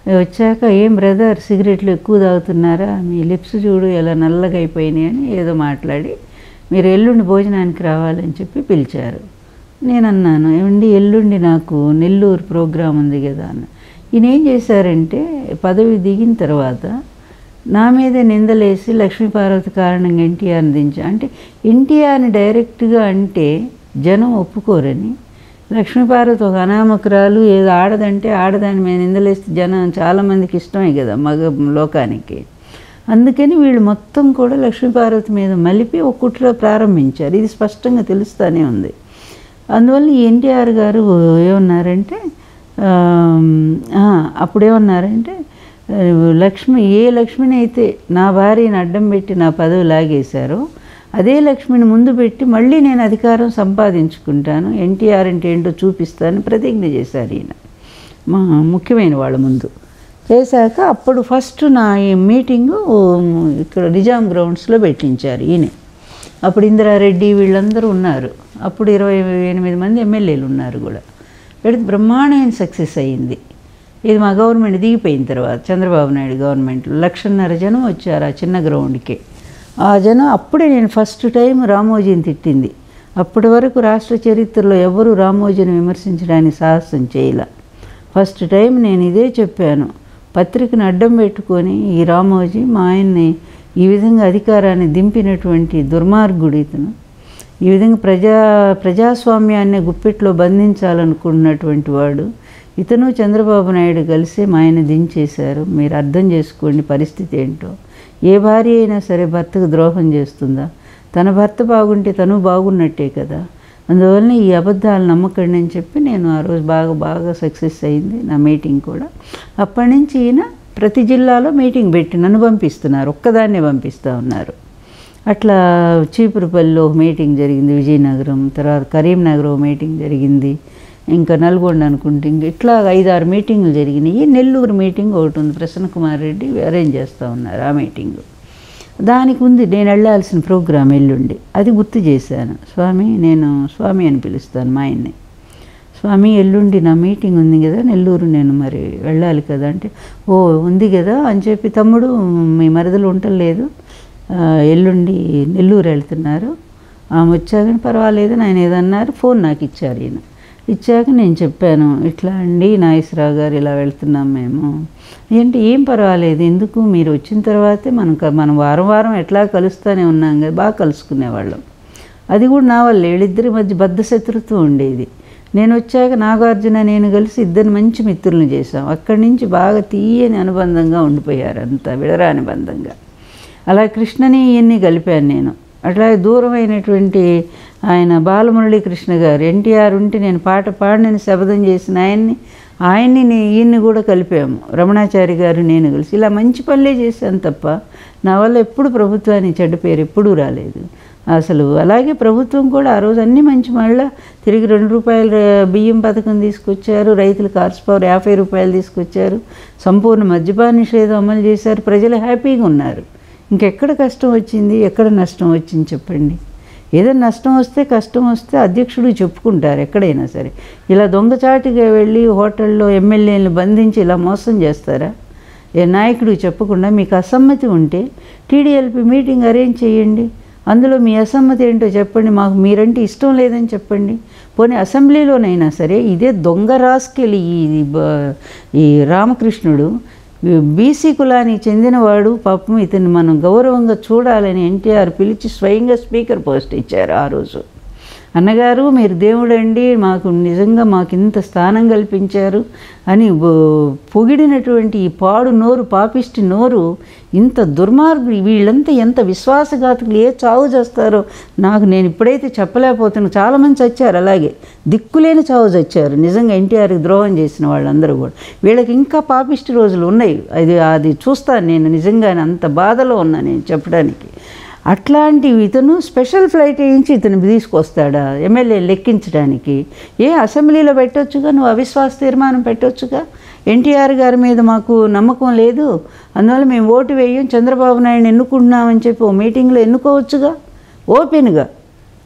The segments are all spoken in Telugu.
వచ్చాక ఏం బ్రదర్ సిగరెట్లు ఎక్కువ తాగుతున్నారా మీ లిప్స్ చూడు ఎలా నల్లగా అయిపోయినాయి అని ఏదో మాట్లాడి మీరు ఎల్లుండి భోజనానికి రావాలని చెప్పి పిలిచారు నేను అన్నాను ఏమండి ఎల్లుండి నాకు నెల్లూరు ప్రోగ్రాం ఉంది కదా అన్న ఈయన ఏం చేశారంటే పదవి దిగిన తర్వాత నా మీదే నిందలేసి లక్ష్మీపార్వతి కారణంగా ఎన్టీఆర్ని దించా అంటే ఎన్టీఆర్ని డైరెక్ట్గా అంటే జనం ఒప్పుకోరని లక్ష్మీపార్వతి ఒక అనామకురాలు ఏదో ఆడదంటే ఆడదాని మీద నిందలేస్తే జనం చాలామందికి ఇష్టమే కదా మగ లోకానికి అందుకని వీళ్ళు మొత్తం కూడా లక్ష్మీపార్వతి మీద మలిపి ఒక కుట్ర ప్రారంభించారు ఇది స్పష్టంగా తెలుస్తూనే ఉంది అందువల్ల ఈ ఎన్టీఆర్ గారు ఏమన్నారంటే ఆమ్, ఆ, అప్పుడేమన్నారంటే ఆ, లక్ష్మి ఏ లక్ష్మిని అయితే నా భార్యని అడ్డం పెట్టి నా పదవి లాగేశారో అదే లక్ష్మిని ముందు పెట్టి మళ్ళీ నేను అధికారం సంపాదించుకుంటాను ఎన్టీఆర్ అంటే ఏంటో చూపిస్తాను ప్రతిజ్ఞ చేశారు ఈయన మా ముఖ్యమైన వాళ్ళ ముందు చేశాక అప్పుడు ఫస్ట్ నా ఈ మీటింగు ఇక్కడ నిజాం గ్రౌండ్స్లో పెట్టించారు ఈయనే అప్పుడు ఇందిరారెడ్డి వీళ్ళందరూ ఉన్నారు అప్పుడు ఇరవై ఎనిమిది మంది ఎమ్మెల్యేలు ఉన్నారు కూడా పెడితే బ్రహ్మాండమైన సక్సెస్ అయ్యింది ఇది మా గవర్నమెంట్ దిగిపోయిన తర్వాత చంద్రబాబు నాయుడు గవర్నమెంట్లో లక్షన్నర జనం వచ్చారు ఆ చిన్న గ్రౌండ్కి ఆ జనం అప్పుడే నేను ఫస్ట్ టైం రామోజీని తిట్టింది అప్పటి వరకు రాష్ట్ర చరిత్రలో ఎవరు రామోజీని విమర్శించడానికి సాహసం చేయలే ఫస్ట్ టైం నేను ఇదే చెప్పాను పత్రికను అడ్డం పెట్టుకొని ఈ రామోజీ మా ఆయన్ని ఈ విధంగా అధికారాన్ని దింపినటువంటి దుర్మార్గుడు ఇతను ఈ విధంగా ప్రజా ప్రజాస్వామ్యాన్ని గుప్పిట్లో బంధించాలనుకున్నటువంటి వాడు ఇతను చంద్రబాబు నాయుడు కలిసి మా ఆయన దించేశారు మీరు అర్థం చేసుకోండి పరిస్థితి ఏంటో ఏ భార్య అయినా సరే భర్తకు ద్రోహం చేస్తుందా తన భర్త బాగుంటే తను బాగున్నట్టే కదా అందువలన ఈ అబద్ధాలు నమ్మకండి అని చెప్పి నేను ఆ రోజు బాగా బాగా సక్సెస్ అయింది నా మీటింగ్ కూడా అప్పటి నుంచి ఈయన ప్రతి జిల్లాలో మీటింగ్ పెట్టి నన్ను పంపిస్తున్నారు ఒక్కదాన్నే పంపిస్తూ ఉన్నారు అట్లా చీపురుపల్లిలో ఒక మీటింగ్ జరిగింది విజయనగరం తర్వాత కరీంనగర్ ఒక మీటింగ్ జరిగింది ఇంకా నల్గొండ అనుకుంటే ఇంక ఇట్లా ఐదారు మీటింగులు జరిగినాయి నెల్లూరు మీటింగ్ ఒకటి ఉంది ప్రసన్న కుమార్ రెడ్డి అరేంజ్ చేస్తూ ఉన్నారు ఆ మీటింగు దానికి ఉంది నేను వెళ్ళాల్సిన ప్రోగ్రాం ఎల్లుండి అది గుర్తు చేశాను స్వామి నేను స్వామి అని పిలుస్తాను మా ఆయన్ని స్వామి ఎల్లుండి నా మీటింగ్ ఉంది కదా నెల్లూరు నేను మరి వెళ్ళాలి కదా అంటే ఓ ఉంది కదా అని చెప్పి తమ్ముడు మీ మరదలు ఉండలేదు ఆ, ఎల్లుండి నెల్లూరు వెళ్తున్నారు ఆమె వచ్చాకని పర్వాలేదు ఆయన ఏదన్నారు ఫోన్ నాకు ఇచ్చారు ఈయన ఇచ్చాక నేను చెప్పాను ఇట్లా అండి నాగేశ్వరరావు గారు ఇలా వెళ్తున్నాం మేము ఏంటి ఏం పర్వాలేదు ఎందుకు మీరు వచ్చిన తర్వాతే మనం క- మనం వారం వారం ఎట్లా కలుస్తూనే ఉన్నాం కదా బాగా కలుసుకునేవాళ్ళం అది కూడా నా వల్ల వీళ్ళిద్దరి మధ్య బద్ధ శత్రుత్వం ఉండేది నేను వచ్చాక నాగార్జున నేను కలిసి ఇద్దరు మంచి మిత్రులను చేశాం అక్కడి నుంచి బాగా తీయని అనుబంధంగా ఉండిపోయారు అంతా విడరాని బంధంగా అలా కృష్ణని ఇవన్నీ కలిపాను నేను అట్లా దూరమైనటువంటి ఆయన బాలమురళీ కృష్ణ గారు ఎన్టీఆర్ ఉంటే నేను పాట పాడినని శబదం చేసిన ఆయన్ని ఆయన్ని నే- ఈయన్ని కూడా కలిపాము రమణాచారి గారు నేను కలిసి ఇలా మంచి పనులే చేశాను తప్ప నా వల్ల ఎప్పుడు ప్రభుత్వానికి చెడ్డ పేరు ఎప్పుడూ రాలేదు అసలు అలాగే ప్రభుత్వం కూడా ఆ రోజు అన్ని మంచి మళ్ళా తిరిగి రెండు రూపాయల బియ్యం పథకం తీసుకొచ్చారు రైతులకు హార్స్ పవర్ యాభై రూపాయలు తీసుకొచ్చారు సంపూర్ణ మద్యపాన నిషేధం అమలు చేశారు ప్రజలు హ్యాపీగా ఉన్నారు ఇంకెక్కడ కష్టం వచ్చింది ఎక్కడ నష్టం వచ్చింది చెప్పండి ఏదైనా నష్టం వస్తే కష్టం వస్తే అధ్యక్షుడు చెప్పుకుంటారు ఎక్కడైనా సరే ఇలా దొంగచాటుగా వెళ్ళి హోటల్లో ఎమ్మెల్యేలను బంధించి ఇలా మోసం చేస్తారా ఏ నాయకుడు చెప్పకుండా మీకు అసమ్మతి ఉంటే టీడీఎల్పీ మీటింగ్ అరేంజ్ చేయండి అందులో మీ అసమ్మతి ఏంటో చెప్పండి మాకు మీరంటే ఇష్టం లేదని చెప్పండి పోనీ అసెంబ్లీలోనైనా సరే ఇదే దొంగ రాసుకెళ్ళి ఈ బ- ఈ రామకృష్ణుడు బీసీ కులానికి చెందినవాడు పాపం ఇతన్ని మనం గౌరవంగా చూడాలని ఎన్టీఆర్ పిలిచి స్వయంగా స్పీకర్ పోస్ట్ ఇచ్చారు ఆ రోజు అన్నగారు మీరు దేవుడండి మాకు నిజంగా మాకు ఇంత స్థానం కల్పించారు అని బో- పొగిడినటువంటి ఈ పాడు నోరు పాపిష్టి నోరు ఇంత దుర్మార్గులు వీళ్ళంతా ఎంత విశ్వాసఘాతకులు ఏ చావు చేస్తారో నాకు నేను ఇప్పుడైతే చెప్పలేకపోతున్నాను చాలామంది చచ్చారు అలాగే దిక్కులేని చావు చచ్చారు నిజంగా ఎన్టీఆర్కి ద్రోహం చేసిన వాళ్ళందరూ కూడా వీళ్ళకి ఇంకా పాపిష్టి రోజులు ఉన్నాయి అది అది చూస్తాను నేను నిజంగానే అంత బాధలో ఉన్నా నేను చెప్పడానికి అట్లాంటి ఇతను స్పెషల్ ఫ్లైట్ వేయించి ఇతను తీసుకొస్తాడా ఎమ్మెల్యే లెక్కించడానికి ఏ అసెంబ్లీలో పెట్టొచ్చుగా నువ్వు అవిశ్వాస తీర్మానం పెట్టొచ్చుగా ఎన్టీఆర్ గారి మీద మాకు నమ్మకం లేదు అందువల్ల మేము ఓటు వేయం చంద్రబాబు నాయుడు ఎన్నుకుంటున్నామని చెప్పి ఓ మీటింగ్లో ఎన్నుకోవచ్చుగా ఓపెన్గా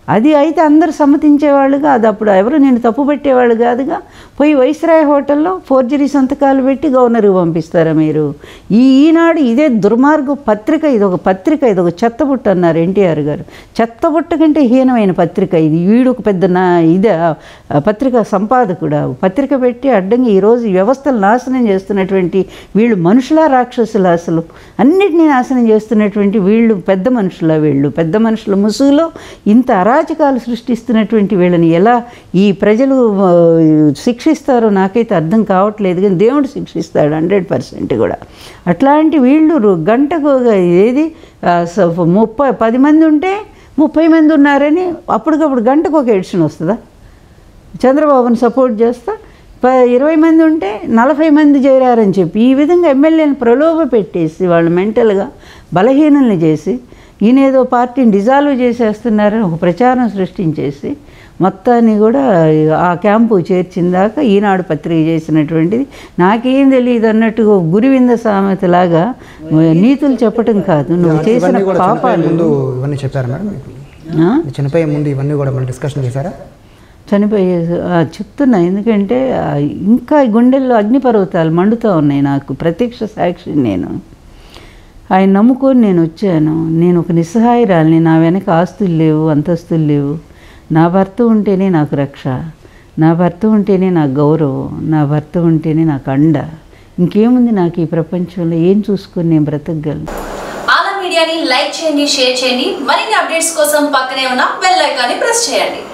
అది అయితే అందరు సమ్మతించేవాళ్ళుగా అది అప్పుడు ఎవరు నేను తప్పు పెట్టేవాళ్ళు కాదుగా పోయి వైస్రాయ్ హోటల్లో ఫోర్జరీ సంతకాలు పెట్టి గవర్నర్కి పంపిస్తారా మీరు ఈ ఈనాడు ఇదే దుర్మార్గ పత్రిక ఇది ఒక పత్రిక ఇది ఒక చెత్తబుట్ట అన్నారు ఎన్టీఆర్ గారు చెత్తబుట్ట కంటే హీనమైన పత్రిక ఇది వీడు ఒక పెద్ద నా ఇదే ఆ పత్రిక సంపాదకుడు పత్రిక పెట్టి అడ్డంగా ఈరోజు ఈ వ్యవస్థలు నాశనం చేస్తున్నటువంటి వీళ్ళు మనుషులా రాక్షసులా అసలు అన్నిటినీ నాశనం చేస్తున్నటువంటి వీళ్ళు పెద్ద మనుషుల వీళ్ళు పెద్ద మనుషుల ముసుగులో ఇంత అరాచకాలు సృష్టిస్తున్నటువంటి వీళ్ళని ఎలా ఈ ప్రజలు ఆ, శిక్షిస్తారో నాకైతే అర్థం కావట్లేదు కానీ దేవుడు శిక్షిస్తాడు హండ్రెడ్ పర్సెంట్ కూడా అట్లాంటి వీళ్ళు రు- గంటకు ఒక ఏది ఆ, స- ముప్పై పది మంది ఉంటే ముప్పై మంది ఉన్నారని అప్పటికప్పుడు గంటకు ఒక ఎడిషన్ వస్తుందా చంద్రబాబుని సపోర్ట్ చేస్తా ప ఇరవై మంది ఉంటే నలభై మంది చేరారని చెప్పి ఈ విధంగా ఎమ్మెల్యేని ప్రలోభ పెట్టేసి వాళ్ళు మెంటల్గా బలహీనల్ని చేసి ఈయన ఏదో పార్టీని డిజాల్వ్ చేసేస్తున్నారని ఒక ప్రచారం సృష్టించేసి మొత్తాన్ని కూడా ఆ క్యాంపు చేర్చిందాక ఈనాడు పత్రిక చేసినటువంటిది నాకేం తెలియదు అన్నట్టుగా గురివింద సామెతలాగా నీతులు చెప్పటం కాదు నువ్వు చేసిన ఇవన్నీ కూడా చనిపోయే పాపాలు ముందు ఇవన్నీ చెప్పారా మేడం ఆ? చనిపోయే ముందు ఇవన్నీ కూడా మనం డిస్కషన్ చేశారా చనిపోయే ఆ, చెప్తున్నా ఎందుకంటే ఆ, ఇంకా ఈ గుండెల్లో అగ్నిపర్వతాలు మండుతూ ఉన్నాయి నాకు ప్రత్యక్ష సాక్షి నేను ఆయన నమ్ముకొని నేను వచ్చాను నేను ఒక నిస్సహాయరాల్ని నా వెనక ఆస్తులు లేవు అంతస్తులు లేవు నా భర్త ఉంటేనే నాకు రక్ష నా భర్త ఉంటేనే నాకు గౌరవం నా భర్త ఉంటేనే నాకు అండ ఇంకేముంది నాకు ఈ ప్రపంచంలో ఏం చూసుకొని నేను బ్రతకగలను ఆలా మీడియాని లైక్ చేయండి షేర్ చేయండి మరిన్ని అప్డేట్స్ కోసం పక్కనే ఉన్న బెల్ ఐకాన్ని ప్రెస్ చేయండి